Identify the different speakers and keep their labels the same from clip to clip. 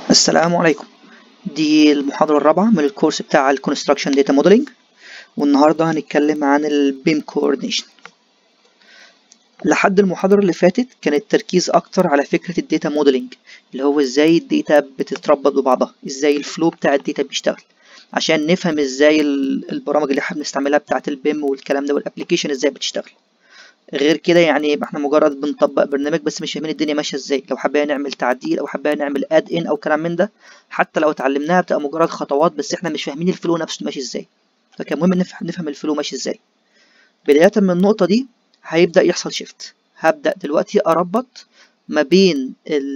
Speaker 1: السلام عليكم دي المحاضرة الرابعة من الكورس بتاع ال Construction Data Modeling والنهاردة هنتكلم عن ال BIM Coordination لحد المحاضرة اللي فاتت كان التركيز أكتر على فكرة الداتا موديلنج اللي هو ازاي الداتا بتتربط ببعضها ازاي الفلو بتاع الداتا بيشتغل عشان نفهم ازاي البرامج اللي احنا بنستعملها بتاعة البيم والكلام ده والابليكيشن ازاي بتشتغل غير كده يعني يبقى احنا مجرد بنطبق برنامج بس مش فاهمين الدنيا ماشيه ازاي لو حابين نعمل تعديل او حابين نعمل اد ان او كلام من ده حتى لو اتعلمناها بتبقى مجرد خطوات بس احنا مش فاهمين الفلو نفسه ماشي ازاي فكان مهم نفهم, نفهم الفلو ماشي ازاي بدايه من النقطه دي هيبدا يحصل شيفت هبدا دلوقتي اربط ما بين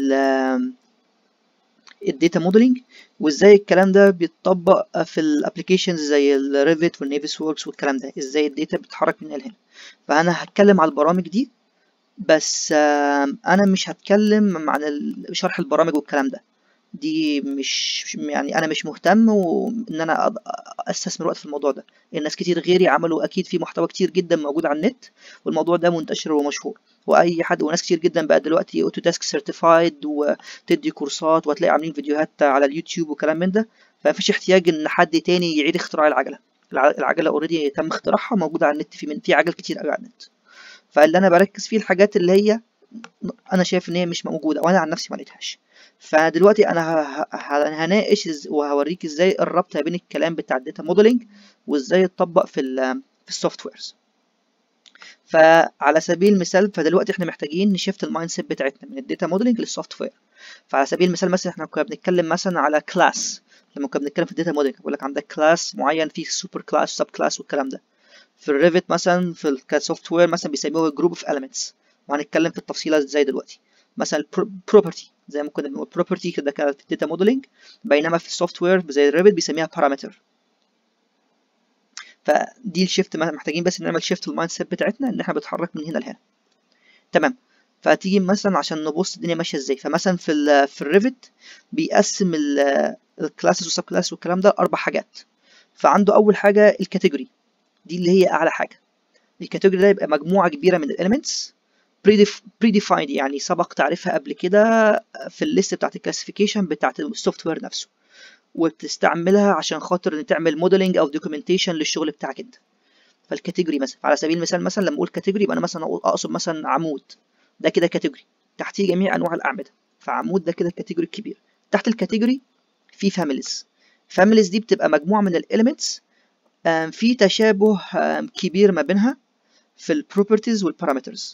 Speaker 1: الداتا موديلنج وازاي الكلام ده بيتطبق في الابلكيشنز زي الريفت والنيفيس ووركس والكلام ده ازاي الداتا بتتحرك من هنا لهنا فانا هتكلم على البرامج دي بس انا مش هتكلم عن شرح البرامج والكلام ده دي مش يعني انا مش مهتم وان انا استثمر وقت في الموضوع ده الناس كتير غيري عملوا اكيد في محتوى كتير جدا موجود على النت والموضوع ده منتشر ومشهور واي حد وناس كتير جدا بقى دلوقتي اوتوديسك سيرتيفايد وتدي كورسات وهتلاقي عاملين فيديوهات على اليوتيوب وكلام من ده فمفيش احتياج ان حد تاني يعيد اختراع العجله العجله اوريدي تم اختراعها موجوده على النت في من في عجل كتير قوي على النت فاللي انا بركز فيه الحاجات اللي هي انا شايف ان هي مش موجوده وانا عن نفسي ما لقيتهاش فدلوقتي انا هناقش وهوريك ازاي الربط بين الكلام بتاع الداتا موديلنج وازاي يتطبق في ال في السوفت ويرز فعلى سبيل المثال فدلوقتي احنا محتاجين نشفت المايند سيت بتاعتنا من الداتا موديلنج للسوفت وير فعلى سبيل المثال مثلا احنا كنا بنتكلم مثلا على كلاس لما كنا بنتكلم في الداتا موديلنج بقول لك عندك كلاس معين فيه سوبر كلاس سب كلاس والكلام ده في الريفت مثلا في السوفت وير مثلا بيسموه جروب اوف elements وهنتكلم في التفصيلات ازاي دلوقتي مثلا بروبرتي زي ما كنا بنقول بروبرتي كده كانت في الداتا موديلنج بينما في السوفت وير زي الريفت بيسميها بارامتر فدي الشيفت محتاجين بس نعمل شيفت المايند سيت بتاعتنا ان احنا بنتحرك من هنا لهنا تمام فتيجي مثلا عشان نبص الدنيا ماشيه ازاي فمثلا في ال في الريفت بيقسم الكلاسز والسب كلاس والكلام ده اربع حاجات فعنده اول حاجه الكاتيجوري دي اللي هي اعلى حاجه الكاتيجوري ده يبقى مجموعه كبيره من الاليمنتس بريديفايند يعني سبق تعريفها قبل كده في الليست بتاعت الكلاسيفيكيشن بتاعت السوفت وير نفسه وبتستعملها عشان خاطر تعمل موديلنج او دوكيومنتيشن للشغل بتاعك انت فالكاتيجوري مثلا على سبيل المثال مثلا لما اقول كاتيجوري يبقى انا مثلا اقصد مثلا عمود ده كده كاتيجوري تحتيه جميع انواع الاعمده فعمود ده كده الكاتيجوري الكبير تحت الكاتيجوري في فاميليز فاميليز دي بتبقى مجموعه من الاليمنتس في تشابه كبير ما بينها في البروبرتيز والبارامترز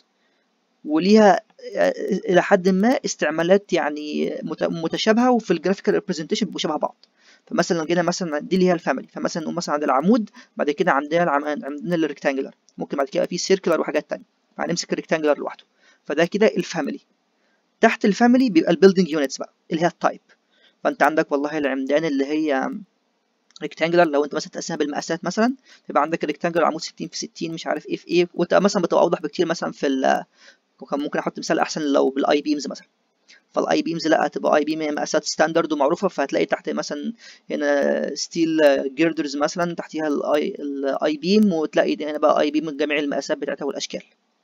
Speaker 1: وليها الى حد ما استعمالات يعني متشابهه وفي الجرافيكال ريبريزنتيشن بيبقوا شبه بعض فمثلا لو جينا مثلا دي اللي هي الفاميلي فمثلا نقول مثلا عند العمود بعد كده عندنا عندنا الريكتانجلر ممكن بعد كده في سيركلر وحاجات تانية فهنمسك الريكتانجلر لوحده فده كده الفاميلي تحت الفاميلي بيبقى البيلدينج يونتس بقى اللي هي التايب فانت عندك والله العمدان اللي هي ريكتانجلر لو انت مثلا تقسمها بالمقاسات مثلا يبقى عندك الريكتانجلر عمود 60 في 60 مش عارف ايه في ايه وانت مثلا بتبقى اوضح بكتير مثلا في ال وكان ممكن احط مثال احسن لو بالاي بيمز مثلا فالاي بيمز لا هتبقى اي بيم مقاسات ستاندرد ومعروفه فهتلاقي تحت مثلا هنا ستيل جيردرز مثلا تحتيها الاي الاي بيم وتلاقي هنا بقى اي بيم من جميع المقاسات بتاعتها والاشكال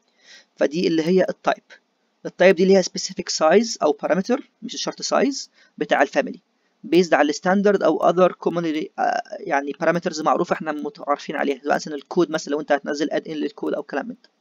Speaker 1: فدي اللي هي التايب التايب دي اللي هي سبيسيفيك سايز او بارامتر مش شرط سايز بتاع الفاميلي بيزد على الستاندرد او اذر كومونلي يعني بارامترز معروفه احنا متعارفين عليها مثلا الكود مثلا لو انت هتنزل اد ان للكود او كلام من ده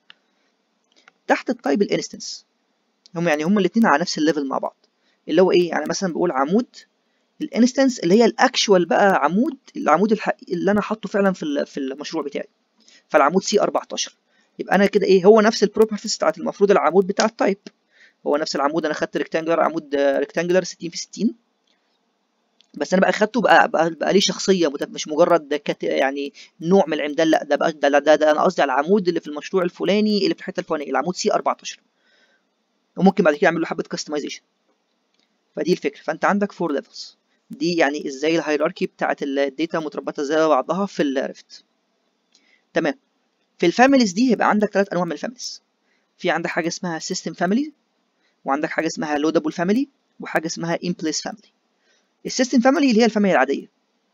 Speaker 1: تحت التايب الانستنس هم يعني هم الاثنين على نفس الليفل مع بعض اللي هو ايه يعني مثلا بقول عمود الانستنس اللي هي الاكشوال بقى عمود العمود الحقيقي اللي انا حاطه فعلا في في المشروع بتاعي فالعمود سي 14 يبقى انا كده ايه هو نفس البروبرتيز بتاعت المفروض العمود بتاع التايب هو نفس العمود انا خدت ريكتانجلر عمود ريكتانجلر 60 في 60 بس انا بقى خدته بقى بقى, بقى ليه شخصيه مش مجرد كت يعني نوع من العمدان لا ده بقى ده, ده, ده, ده انا قصدي على العمود اللي في المشروع الفلاني اللي في الحته الفلانيه العمود سي 14 وممكن بعد كده اعمل له حبه كاستمايزيشن فدي الفكره فانت عندك فور ليفلز دي يعني ازاي الهيراركي بتاعت الداتا متربطه ازاي بعضها في الريفت تمام في الفاميليز دي هيبقى عندك ثلاث انواع من الفاميليز في عندك حاجه اسمها سيستم فاميلي وعندك حاجه اسمها لودابل فاميلي وحاجه اسمها ان بليس فاميلي السيستم فاميلي اللي هي الفاميلي العاديه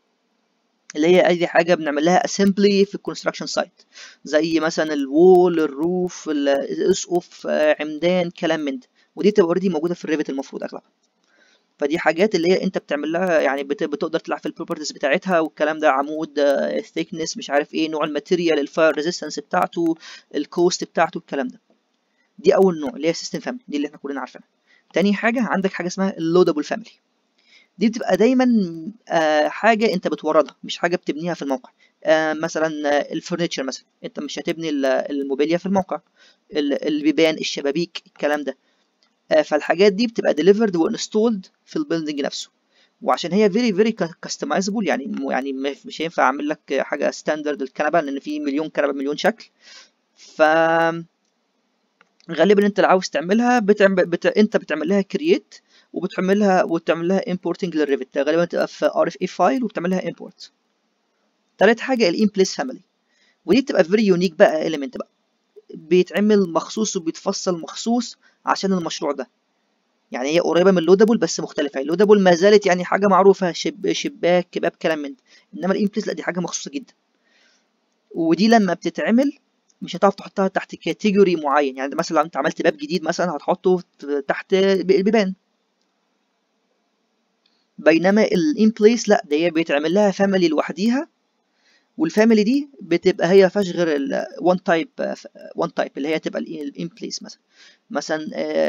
Speaker 1: اللي هي اي حاجه بنعمل لها اسمبلي في الكونستراكشن سايت زي مثلا الوول الروف الاسقف عمدان كلام من ده ودي تبقى اوريدي موجوده في الريفت المفروض اغلبها فدي حاجات اللي هي انت بتعمل لها يعني بت... بتقدر تلعب في البروبرتيز بتاعتها والكلام ده عمود ثيكنس مش عارف ايه نوع الماتيريال الفاير ريزيستنس بتاعته الكوست بتاعته الكلام ده دي اول نوع اللي هي سيستم فاميلي دي اللي احنا كلنا عارفينها تاني حاجه عندك حاجه اسمها اللودابل فاميلي دي بتبقى دايما آه حاجه انت بتوردها مش حاجه بتبنيها في الموقع آه مثلا الفurniture مثلا انت مش هتبني الموبيليا في الموقع البيبان الشبابيك الكلام ده آه فالحاجات دي بتبقى delivered وانستولد في البيلدنج نفسه وعشان هي very very customizable يعني يعني مش هينفع اعمل لك حاجه ستاندرد الكنبه لان في مليون كنبه مليون شكل ف غالبا انت اللي عاوز تعملها بتعمل بت... انت بتعمل لها كرييت وبتعملها وتعمل لها importing للريفت غالبا تبقى في ار اف اي فايل وبتعمل لها import تالت حاجه الان بليس فاميلي ودي بتبقى فيري يونيك بقى element بقى بيتعمل مخصوص وبيتفصل مخصوص عشان المشروع ده يعني هي قريبه من اللودابل بس مختلفه اللودابل ما زالت يعني حاجه معروفه شب... شباك كباب كلام من ده انما الان بليس لا دي حاجه مخصوصه جدا ودي لما بتتعمل مش هتعرف تحطها تحت كاتيجوري معين يعني مثلا لو انت عملت باب جديد مثلا هتحطه تحت البيبان بينما الان بليس لا دي بيتعمل لها فاميلي لوحديها والفاميلي دي بتبقى هي فيهاش غير ال one type one type اللي هي تبقى الان بليس مثلا مثلا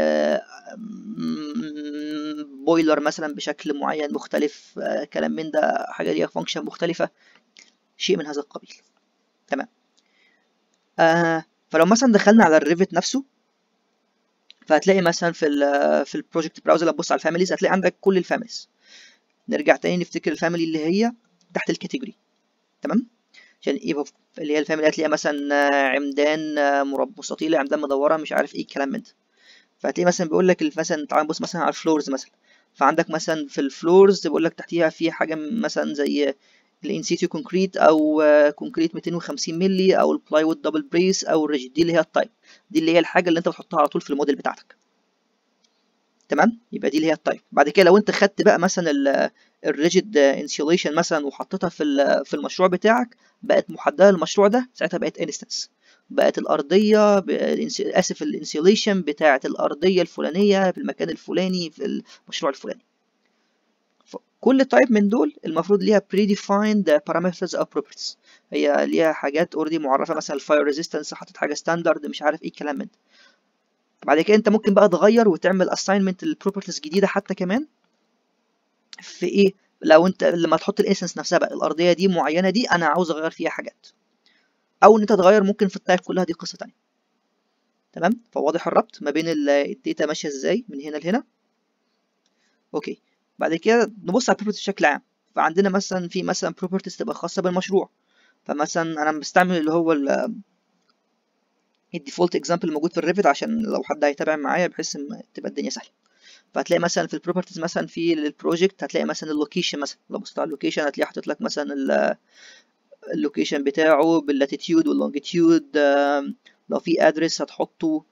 Speaker 1: بويلر مثلا بشكل معين مختلف كلام من ده حاجه ليها فانكشن مختلفه شيء من هذا القبيل تمام آه فلو مثلا دخلنا على الريفت نفسه فهتلاقي مثلا في ال في البروجكت براوزر لما تبص على الفاميليز هتلاقي عندك كل الفاميليز نرجع تاني نفتكر الفاميلي اللي هي تحت الكاتيجوري تمام عشان ايه اللي هي الفاميلي هتلاقيها مثلا عمدان مربع مستطيله عمدان مدوره مش عارف ايه الكلام من ده فهتلاقي مثلا بيقول لك مثلا تعال نبص مثلا على الفلورز مثلا فعندك مثلا في الفلورز بيقول لك تحتيها في حاجه مثلا زي الانسيتيو كونكريت او كونكريت 250 مللي او البلايوود دبل بريس او الريجيد دي اللي هي التايب دي اللي هي الحاجه اللي انت بتحطها على طول في الموديل بتاعتك تمام يبقى دي اللي هي التايب بعد كده لو انت خدت بقى مثلا الريجيد انسيوليشن مثلا وحطيتها في في المشروع بتاعك بقت محدده للمشروع ده ساعتها بقت انستنس بقت الارضيه اسف الانسيوليشن بتاعه الارضيه الفلانيه في المكان الفلاني في المشروع الفلاني كل تايب من دول المفروض ليها predefined parameters او properties هي ليها حاجات اوريدي معرفه مثلا الفاير ريزيستنس حاطط حاجه ستاندرد مش عارف ايه الكلام من ده بعد كده انت ممكن بقى تغير وتعمل assignment للبروبرتيز جديده حتى كمان في ايه لو انت لما تحط الاسنس نفسها بقى الارضيه دي معينه دي انا عاوز اغير فيها حاجات او ان انت تغير ممكن في التايب كلها دي قصه تانية تمام فواضح الربط ما بين الداتا ماشيه ازاي من هنا لهنا اوكي بعد كده نبص على البروبرتيز بشكل عام فعندنا مثلا في مثلا بروبرتيز تبقى خاصه بالمشروع فمثلا انا بستعمل اللي هو الديفولت اكزامبل الموجود في الريفت عشان لو حد هيتابع معايا بحيث ان تبقى الدنيا سهله فهتلاقي مثلا في البروبرتيز مثلا في البروجكت هتلاقي مثلا اللوكيشن مثلا لو بصيت على اللوكيشن هتلاقي حاطط لك مثلا اللوكيشن بتاعه باللاتيتيود واللونجيتيود لو في ادرس هتحطه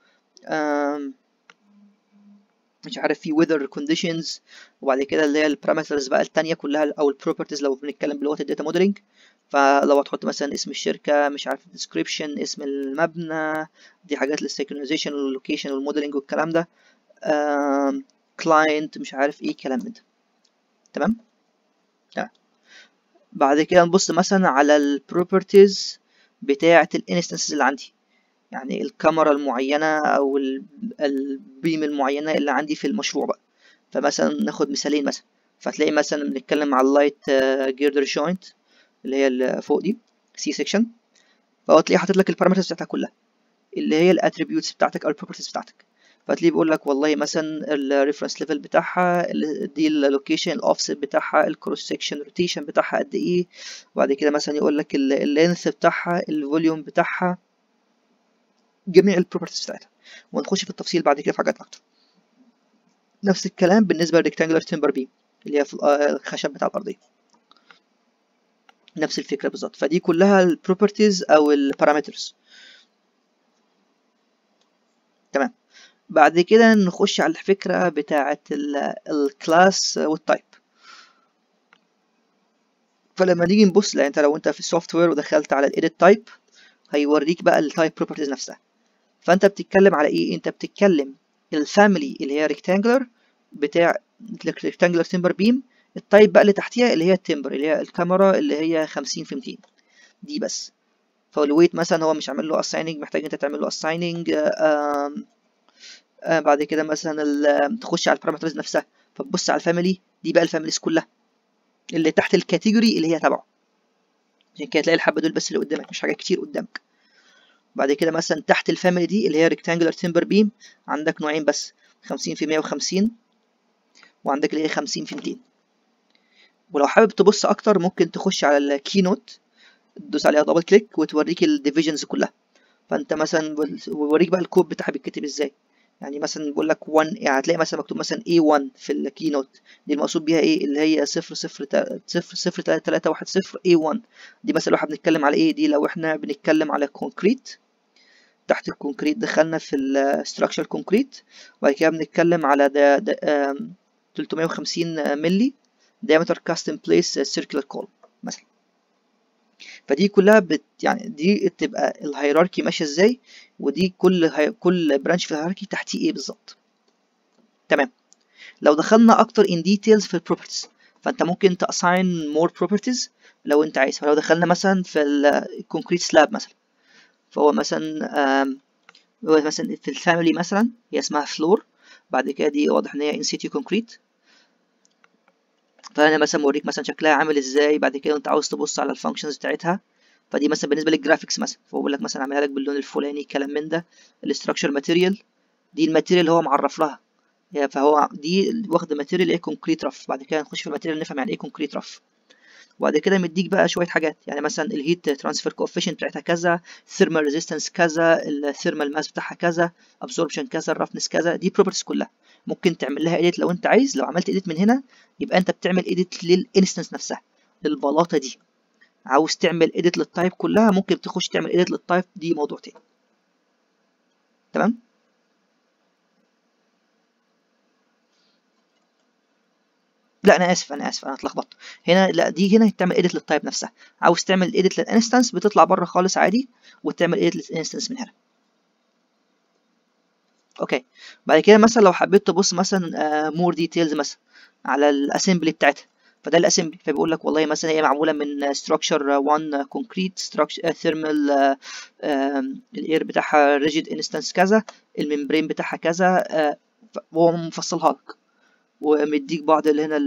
Speaker 1: مش عارف في weather conditions وبعد كده اللي هي البارامترز بقى التانية كلها او البروبرتيز لو بنتكلم بلغة الداتا موديلنج فلو هتحط مثلا اسم الشركة مش عارف description اسم المبنى دي حاجات للسيكرونايزيشن واللوكيشن والموديلنج والكلام ده كلاينت مش عارف ايه كلام من ده تمام تمام بعد كده نبص مثلا على البروبرتيز بتاعة الانستنسز اللي عندي يعني الكاميرا المعينة أو البيم المعينة اللي عندي في المشروع بقى فمثلا ناخد مثالين مثلا فتلاقي مثلا بنتكلم على اللايت جيردر جوينت اللي هي اللي فوق دي سي سيكشن فهو تلاقيه حاطط لك البارامترز بتاعتها كلها اللي هي الاتريبيوتس بتاعتك او البروبرتيز بتاعتك فتلاقيه بيقول لك والله مثلا الريفرنس ليفل بتاعها دي اللوكيشن الاوفست بتاعها الكروس سيكشن روتيشن بتاعها قد ايه وبعد كده مثلا يقول لك اللينث بتاعها الفوليوم بتاعها جميع البروبرتيز بتاعتها ونخش في التفصيل بعد كده في حاجات اكتر نفس الكلام بالنسبه للريكتانجلر تمبر بيم اللي هي في الخشب بتاع الارضيه نفس الفكره بالظبط فدي كلها البروبرتيز او البارامترز تمام بعد كده نخش على الفكره بتاعه الكلاس والتايب فلما نيجي نبص لا انت لو انت في السوفت وير ودخلت على الايديت تايب هيوريك بقى التايب بروبرتيز نفسها فانت بتتكلم على ايه انت بتتكلم الفاميلي اللي هي ريكتانجلر بتاع ريكتانجلر تمبر بيم التايب بقى اللي تحتيها اللي هي التمبر اللي هي الكاميرا اللي هي 50 في 200 دي بس فالويت مثلا هو مش عامل له اسايننج محتاج انت تعمل له اسايننج بعد كده مثلا تخش على البارامترز نفسها فتبص على الفاميلي دي بقى الفاميليز كلها اللي تحت الكاتيجوري اللي هي تبعه عشان كده تلاقي الحبه دول بس اللي قدامك مش حاجات كتير قدامك بعد كده مثلا تحت الفاميلي دي اللي هي ريكتانجلر تمبر بيم عندك نوعين بس 50 في 150 وعندك اللي هي 50 في 200 ولو حابب تبص اكتر ممكن تخش على الكينوت تدوس عليها دبل كليك وتوريك الديفيجنز كلها فانت مثلا ويوريك بقى الكود بتاعها بيتكتب ازاي يعني مثلا بيقول لك 1 يعني هتلاقي مثلا مكتوب مثلا A1 في الكينوت دي المقصود بيها ايه اللي هي 0 0 0 0 3 1 0 A1 دي مثلا لو احنا بنتكلم على ايه دي لو احنا بنتكلم على كونكريت تحت الكونكريت دخلنا في الستراكشر كونكريت وبعد كده بنتكلم على ده, ده 350 مللي diameter custom place circular column مثلا فدي كلها بت يعني دي تبقى الهيراركي ماشيه ازاي ودي كل هي... كل برانش في الهيراركي تحتيه ايه بالظبط تمام لو دخلنا اكتر in details في البروبرتيز فانت ممكن تاساين more properties لو انت عايز فلو دخلنا مثلا في الكونكريت سلاب مثلا فهو مثلا هو مثلا في الفاميلي مثلا هي اسمها فلور بعد كده دي واضح ان هي ان سيتي كونكريت فانا مثلا بوريك مثلا شكلها عامل ازاي بعد كده انت عاوز تبص على الفانكشنز بتاعتها فدي مثلا بالنسبه للجرافيكس مثلا فهو بيقول لك مثلا اعملها لك باللون الفلاني كلام من ده الاستراكشر ماتيريال دي الماتيريال اللي هو معرف لها فهو دي واخده ماتيريال ايه كونكريت رف بعد كده نخش في الماتيريال نفهم يعني ايه كونكريت رف وبعد كده مديك بقى شويه حاجات يعني مثلا الهيت ترانسفير كوفيشنت بتاعتها كذا ثيرمال ريزيستنس كذا الثيرمال ماس بتاعها كذا ابسوربشن كذا الرفنس كذا دي بروبرتيز كلها ممكن تعمل لها اديت لو انت عايز لو عملت اديت من هنا يبقى انت بتعمل اديت للانستنس نفسها للبلاطه دي عاوز تعمل اديت للتايب كلها ممكن تخش تعمل اديت للتايب دي موضوع تاني تمام لا انا اسف انا اسف انا اتلخبطت هنا لا دي هنا تعمل اديت للتايب نفسها عاوز تعمل اديت للانستنس بتطلع بره خالص عادي وتعمل اديت للانستنس من هنا اوكي بعد كده مثلا لو حبيت تبص مثلا مور ديتيلز مثلا على الاسمبلي بتاعتها فده الاسمبلي فبيقول لك والله مثلا هي معموله من ستراكشر 1 كونكريت ستراكشر ثيرمال الاير بتاعها ريجيد انستنس كذا الممبرين بتاعها كذا وهو مفصلها لك ومديك بعض اللي هنا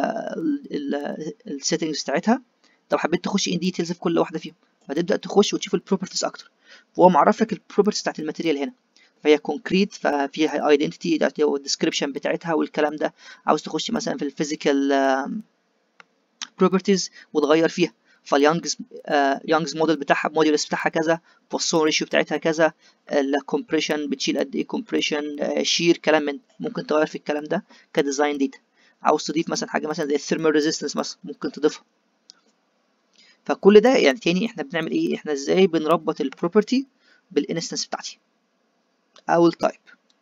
Speaker 1: السيتنجز بتاعتها طب حبيت تخش ان ديتيلز في كل واحده فيهم فتبدا تخش وتشوف البروبرتيز اكتر وهو معرف لك البروبرتيز بتاعت الماتيريال هنا فهي كونكريت ففيها ايدنتيتي ده هو الديسكريبشن بتاعتها والكلام ده عاوز تخش مثلا في الفيزيكال بروبرتيز وتغير فيها فاليانجز يانجز موديل بتاعها الموديولس بتاعها كذا بوسون ريشيو بتاعتها كذا الكومبريشن بتشيل قد ايه كومبريشن شير كلام من ممكن تغير في الكلام ده كديزاين داتا عاوز تضيف مثلا حاجه مثلا زي الثيرمال ريزيستنس مثلا ممكن تضيفها فكل ده يعني تاني احنا بنعمل ايه احنا ازاي بنربط البروبرتي بالانستنس بتاعتي او التايب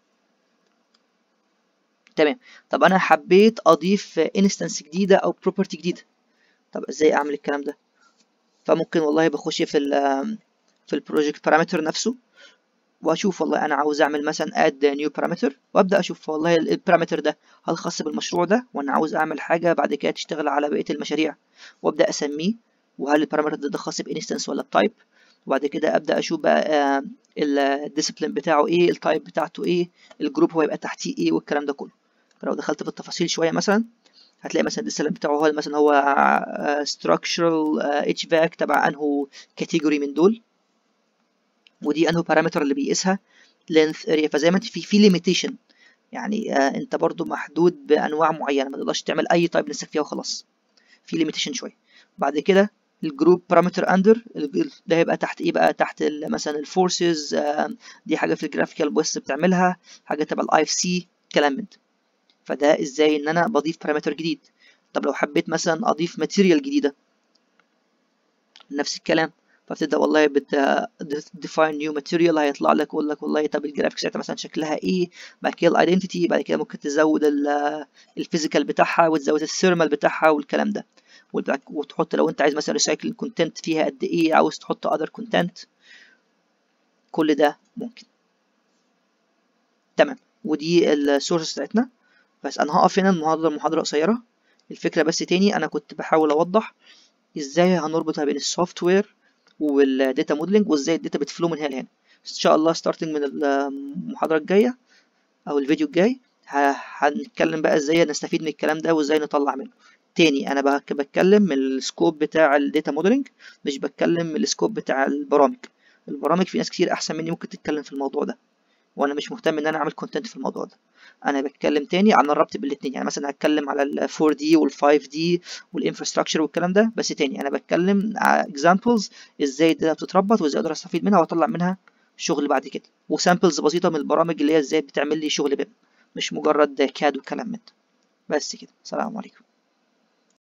Speaker 1: تمام طب انا حبيت اضيف انستنس جديده او بروبرتي جديده طب ازاي اعمل الكلام ده فممكن والله بخش في ال في البروجكت بارامتر نفسه واشوف والله انا عاوز اعمل مثلا اد نيو بارامتر وابدا اشوف والله البارامتر ده هل خاص بالمشروع ده وانا عاوز اعمل حاجه بعد كده تشتغل على بقيه المشاريع وابدا اسميه وهل البارامتر ده, ده خاص بانستنس ولا بتايب وبعد كده ابدا اشوف بقى الديسيبلين بتاعه ايه التايب بتاعته ايه الجروب هو يبقى تحتيه ايه والكلام ده كله فلو دخلت في التفاصيل شويه مثلا هتلاقي مثلا الديسيبلين بتاعه هو مثلا هو structural اتش فاك تبع انه كاتيجوري من دول ودي انه بارامتر اللي بيقيسها length اريا فزي ما انت في في ليميتيشن يعني آه انت برضو محدود بانواع معينه ما تقدرش تعمل اي تايب نفسك فيها وخلاص في ليميتيشن شويه بعد كده الجروب بارامتر اندر ده هيبقى تحت ايه بقى تحت مثلا الفورسز آه دي حاجه في الجرافيكال بوست بتعملها حاجه تبع الاي اف سي كلام من ده فده ازاي ان انا بضيف بارامتر جديد طب لو حبيت مثلا اضيف ماتيريال جديده نفس الكلام فبتبدا والله بت define new material هيطلع لك يقول لك والله طب الجرافيكس بتاعتها مثلا شكلها ايه بعد كده الايدنتيتي بعد كده ممكن تزود الفيزيكال بتاعها وتزود الثيرمال بتاعها والكلام ده وتحط لو انت عايز مثلا ريسايكل كونتنت فيها قد ايه عاوز تحط اذر كونتنت كل ده ممكن تمام ودي السورس بتاعتنا بس انا هقف هنا المحاضرة المحاضرة قصيرة الفكرة بس تاني انا كنت بحاول اوضح ازاي هنربط ما بين السوفت وير والداتا موديلنج وازاي الداتا بتفلو من هنا لهنا ان شاء الله ستارتنج من المحاضرة الجاية او الفيديو الجاي هنتكلم بقى ازاي نستفيد من الكلام ده وازاي نطلع منه تاني انا بتكلم من السكوب بتاع الداتا موديلنج مش بتكلم من السكوب بتاع البرامج البرامج في ناس كتير احسن مني ممكن تتكلم في الموضوع ده وانا مش مهتم ان انا اعمل كونتنت في الموضوع ده انا بتكلم تاني عن الربط بين الاثنين يعني مثلا هتكلم على ال 4 دي وال 5 دي والانفراستراكشر والكلام ده بس تاني انا بتكلم على اكزامبلز ازاي الداتا بتتربط وازاي اقدر استفيد منها واطلع منها شغل بعد كده وسامبلز بسيطه من البرامج اللي هي ازاي بتعمل لي شغل بيم مش مجرد كاد وكلام من ده بس كده السلام عليكم